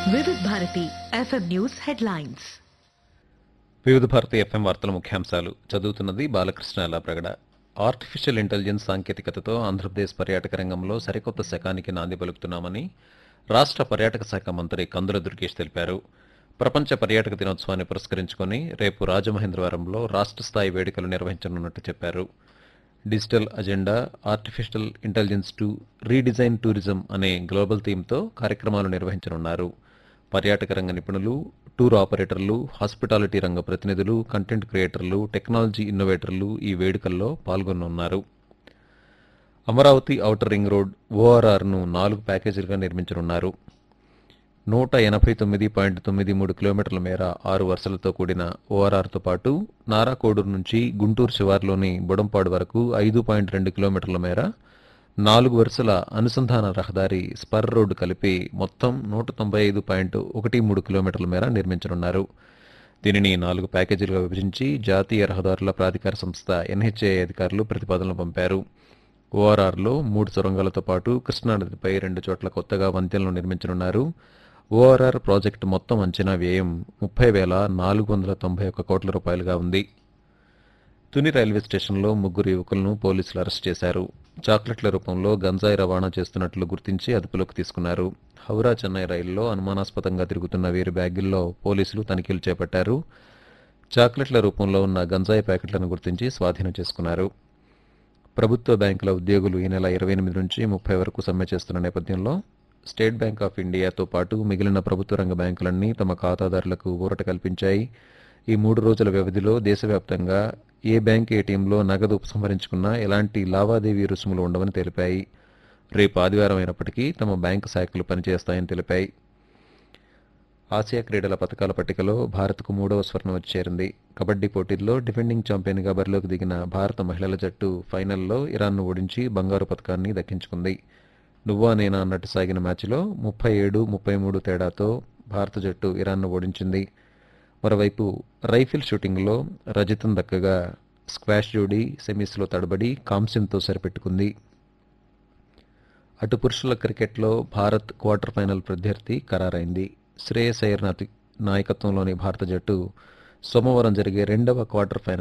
వివిధ Bharati FM news headlines వివిధ Bharati FM వార్తల ముఖ్యాంశాలు చదువుతున్నది బాలకృష్ణ లాప్రగడ ఆర్టిఫిషియల్ ఇంటెలిజెన్స్ సాంకేతికతతో ఆంధ్రప్రదేశ్ పర్యాటక రంగంలో సరికొత్త శకానికి నాంది పలుకుతున్నామని రాష్ట్ర పర్యాటక శాఖ మంత్రి కందుల దుర్గేష్ తెలిపారు ప్రపంచ పర్యాటక దినోత్సవాన్ని పురస్కరించుకొని రేపు రాజమహేంద్రవరంలో రాష్ట్ర స్థాయి వేడుకలు నిర్వహించనున్నట్టు చెప్పారు digital agenda artificial intelligence to redesign tourism అనే గ్లోబల్ థీమ్తో కార్యక్రమాలు నిర్వహించనున్నారు పర్యాటక రంగ నిపుణులు టూర్ ఆపరేటర్లు హాస్పిటాలిటీ రంగ ప్రతినిధులు కంటెంట్ క్రియేటర్లు టెక్నాలజీ ఇన్నోవేటర్లు ఈ వేడుకల్లో పాల్గొనున్నారు అమరావతి ఔటర్ రింగ్ రోడ్ ఓఆర్ఆర్ను నాలుగు ప్యాకేజీలుగా నిర్మించనున్నారు నూట ఎనభై తొమ్మిది పాయింట్ తొమ్మిది మూడు కిలోమీటర్ల మేర ఆరు వరుసలతో కూడిన ఓఆర్ఆర్తో పాటు నారాకోడూరు నుంచి గుంటూరు శివార్లోని బుడంపాడు వరకు ఐదు పాయింట్ రెండు కిలోమీటర్ల మేర నాలుగు వరుసల అనుసంధాన రహదారి స్పర్ రోడ్డు కలిపి మొత్తం నూట తొంభై ఐదు పాయింట్ ఒకటి మూడు కిలోమీటర్ల మేర నిర్మించనున్నారు దీనిని నాలుగు ప్యాకేజీలుగా విభజించి జాతీయ రహదారుల ప్రాధికార సంస్థ ఎన్హెచ్ఏ అధికారులు ప్రతిపాదనలు పంపారు ఓఆర్ఆర్లో మూడు సొరంగాలతో పాటు కృష్ణానదిపై రెండు చోట్ల కొత్తగా వంతెనలు నిర్మించనున్నారు ఓఆర్ఆర్ ప్రాజెక్టు మొత్తం అంచనా వ్యయం ముప్పై వేల నాలుగు వందల తొంభై ఒక్క కోట్ల రూపాయలుగా ఉంది తుని రైల్వే స్టేషన్లో ముగ్గురు యువకులను పోలీసులు అరెస్ట్ చేశారు చాక్లెట్ల రూపంలో గంజాయి రవాణా చేస్తున్నట్లు గుర్తించి అదుపులోకి తీసుకున్నారు హౌరా చెన్నై రైల్లో అనుమానాస్పదంగా తిరుగుతున్న వీరి బ్యాగుల్లో పోలీసులు తనిఖీలు చేపట్టారు చాక్లెట్ల రూపంలో ఉన్న గంజాయి ప్యాకెట్లను గుర్తించి స్వాధీనం చేసుకున్నారు ప్రభుత్వ బ్యాంకుల ఉద్యోగులు ఈ నెల ఇరవై ఎనిమిది నుంచి ముప్పై వరకు సమ్మె చేస్తున్న నేపథ్యంలో స్టేట్ బ్యాంక్ ఆఫ్ ఇండియాతో పాటు మిగిలిన ప్రభుత్వ రంగ బ్యాంకులన్నీ తమ ఖాతాదారులకు ఊరట కల్పించాయి ఈ మూడు రోజుల వ్యవధిలో దేశవ్యాప్తంగా ఏ బ్యాంక్ ఏటీఎంలో నగదు ఉపసంహరించుకున్నా ఎలాంటి లావాదేవీ రుసుములు ఉండవని తెలిపాయి రేపు ఆదివారం అయినప్పటికీ తమ బ్యాంకు శాఖలు పనిచేస్తాయని తెలిపాయి ఆసియా క్రీడల పథకాల పట్టికలో భారత్కు మూడవ స్వర్ణం వచ్చి చేరింది కబడ్డీ పోటీల్లో డిఫెండింగ్ ఛాంపియన్గా బరిలోకి దిగిన భారత మహిళల జట్టు ఫైనల్లో ఇరాన్ను ఓడించి బంగారు పథకాన్ని దక్కించుకుంది నువ్వా నేనా అన్నట్టు సాగిన మ్యాచ్లో ముప్పై ఏడు ముప్పై మూడు తేడాతో భారత జట్టు ఇరాన్ను ఓడించింది మరోవైపు రైఫిల్ షూటింగ్లో రజతం దక్కగా స్క్వాష్ జోడీ సెమీస్లో తడబడి కాంస్యంతో సరిపెట్టుకుంది అటు పురుషుల క్రికెట్లో భారత్ క్వార్టర్ ఫైనల్ ప్రత్యర్థి ఖరారైంది శ్రేయస్ అయ్యర్ నాయకత్వంలోని భారత జట్టు సోమవారం జరిగే రెండవ క్వార్టర్ ఫైనల్